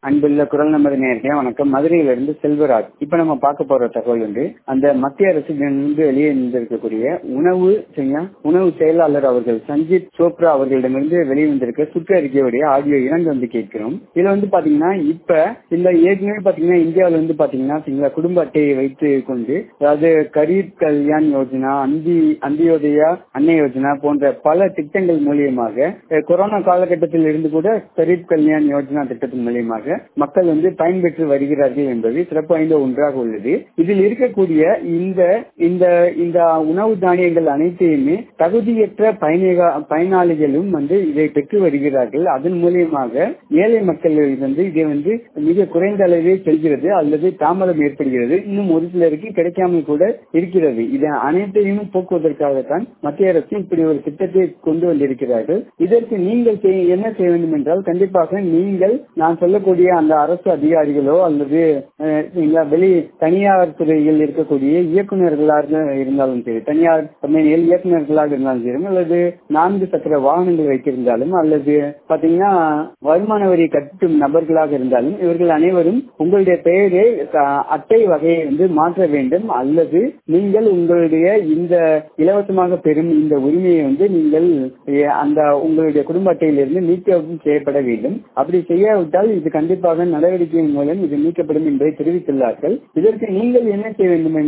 அன்புள்ள குரல் நமது நேர்களே வணக்கம் மதுரையிலிருந்து செல்வராஜ் இப்ப நம்ம பார்க்க போற தகவல் வந்து அந்த மத்திய அரசிடமிருந்து வெளியே இருந்திருக்கக்கூடிய உணவு சரியா உணவு செயலாளர் அவர்கள் சஞ்சீத் சோப்ரா அவர்களிடமிருந்து வெளிவந்திருக்க சுற்றறிக்கையுடைய ஆடியோ இரண்டு வந்து கேட்கிறோம் இதுல வந்து பாத்தீங்கன்னா இப்ப இந்த ஏற்கனவே பாத்தீங்கன்னா இந்தியாவில வந்து பாத்தீங்கன்னா சரிங்களா குடும்ப அட்டையை வைத்து கொண்டு அதாவது கரீப் கல்யாண் யோஜனா அந்தி அந்தியோதயா அன்னை யோஜனா போன்ற பல திட்டங்கள் மூலியமாக கொரோனா காலகட்டத்தில் இருந்து கூட கரீப் கல்யாண் யோஜனா திட்டத்தின் மூலியமாக மக்கள் வந்து பயன்பெற்று வருகிறார்கள் என்பது சிறப்பு வாய்ந்த ஒன்றாக உள்ளது இதில் இருக்கக்கூடிய இந்த இந்த இந்த உணவு தானியங்கள் அனைத்தையுமே தகுதியற்ற பயணிக பயனாளிகளும் வந்து இதை பெற்று வருகிறார்கள் அதன் மூலியமாக ஏழை மக்கள் வந்து இதை வந்து மிக குறைந்த அளவே செல்கிறது அல்லது தாமதம் ஏற்படுகிறது இன்னும் ஒரு சிலருக்கு கிடைக்காமல் கூட இருக்கிறது இதை அனைத்தையும் போக்குவதற்காகத்தான் மத்திய அரசு இப்படி ஒரு திட்டத்தை கொண்டு வந்திருக்கிறார்கள் இதற்கு நீங்கள் என்ன செய்ய வேண்டும் என்றால் கண்டிப்பாக நீங்கள் நான் சொல்லக்கூடிய அந்த அரசு அதிகாரிகளோ அல்லது வெளி தனியார் துறையில் இருக்கக்கூடிய இயக்குநர்களாக இருந்தாலும் சரி தனியார் கம்பெனியில் இயக்குநர்களாக இருந்தாலும் சரி அல்லது நான்கு சக்கர வாகனங்கள் வைத்திருந்தாலும் அல்லது பாத்தீங்கன்னா வருமான வரி கட்டும் நபர்களாக இருந்தாலும் இவர்கள் அனைவரும் உங்களுடைய பெயரை அட்டை வகையை வந்து மாற்ற வேண்டும் அல்லது நீங்கள் உங்களுடைய இந்த இலவசமாக பெறும் இந்த உரிமையை வந்து நீங்கள் அந்த உங்களுடைய குடும்ப அட்டையிலிருந்து நீக்கவும் செய்யப்பட வேண்டும் அப்படி செய்யாவிட்டால் இது கண்டிப்பாக நடவடிக்கையின் மூலம் இது நீக்கப்படும் என்பதை தெரிவித்துள்ளார்கள் இதற்கு நீங்கள் என்ன செய்ய வேண்டும்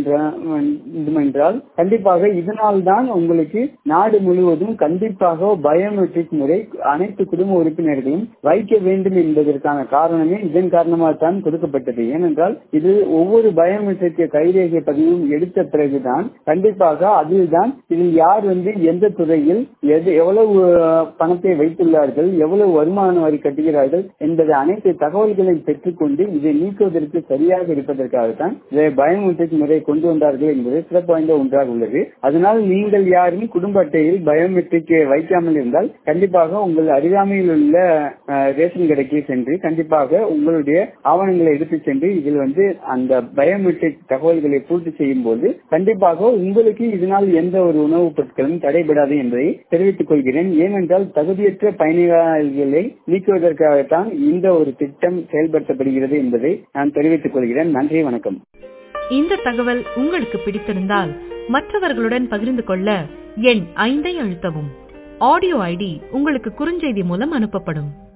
என்றால் கண்டிப்பாக இதனால் தான் உங்களுக்கு நாடு முழுவதும் கண்டிப்பாக பயோமெட்ரிக் முறை அனைத்து குடும்ப உறுப்பினர்களும் வைக்க வேண்டும் என்பதற்கான காரணமே இதன் காரணமாக தான் கொடுக்கப்பட்டது ஏனென்றால் இது ஒவ்வொரு பயோமெட்ரிக் கைரேகை பதிவும் எடுத்த பிறகுதான் கண்டிப்பாக அதில் தான் இதில் யார் வந்து எந்த துறையில் எது எவ்வளவு பணத்தை வைத்துள்ளார்கள் எவ்வளவு வருமான வரி கட்டுகிறார்கள் என்பதை அனைத்து தகவல்களையும் பெற்றுக்கொண்டு இதை நீக்குவதற்கு சரியாக இருப்பதற்காகத்தான் இதை பயோமெட்ரிக் முறை கொண்டு வந்தார்கள் என்பது சிறப்பு வாய்ந்த ஒன்றாக உள்ளது அதனால் நீங்கள் யாரும் குடும்ப அட்டையில் பயோமெட்ரிக் வைக்காமல் இருந்தால் கண்டிப்பாக உங்கள் அருகாமையில் உள்ள ரேஷன் கடைக்கு சென்று கண்டிப்பாக உங்களுடைய ஆவணங்களை எடுத்து சென்று இதில் வந்து அந்த பயோமெட்ரிக் தகவல்களை பூர்த்தி செய்யும் போது கண்டிப்பாக உங்களுக்கு இதனால் எந்த ஒரு உணவுப் பொருட்களும் தடைபடாது என்பதை தெரிவித்துக் கொள்கிறேன் ஏனென்றால் தகுதியற்ற பயணிகளை நீக்குவதற்காகத்தான் இந்த ஒரு திட்டம் செயல்படுத்தப்படுகிறது என்பதை நான் தெரிவித்துக் கொள்கிறேன் நன்றி வணக்கம் இந்த தகவல் உங்களுக்கு பிடித்திருந்தால் மற்றவர்களுடன் பகிர்ந்து கொள்ள எண் ஐந்தை அழுத்தவும் ஆடியோ ஐடி உங்களுக்கு குறுஞ்செய்தி மூலம் அனுப்பப்படும்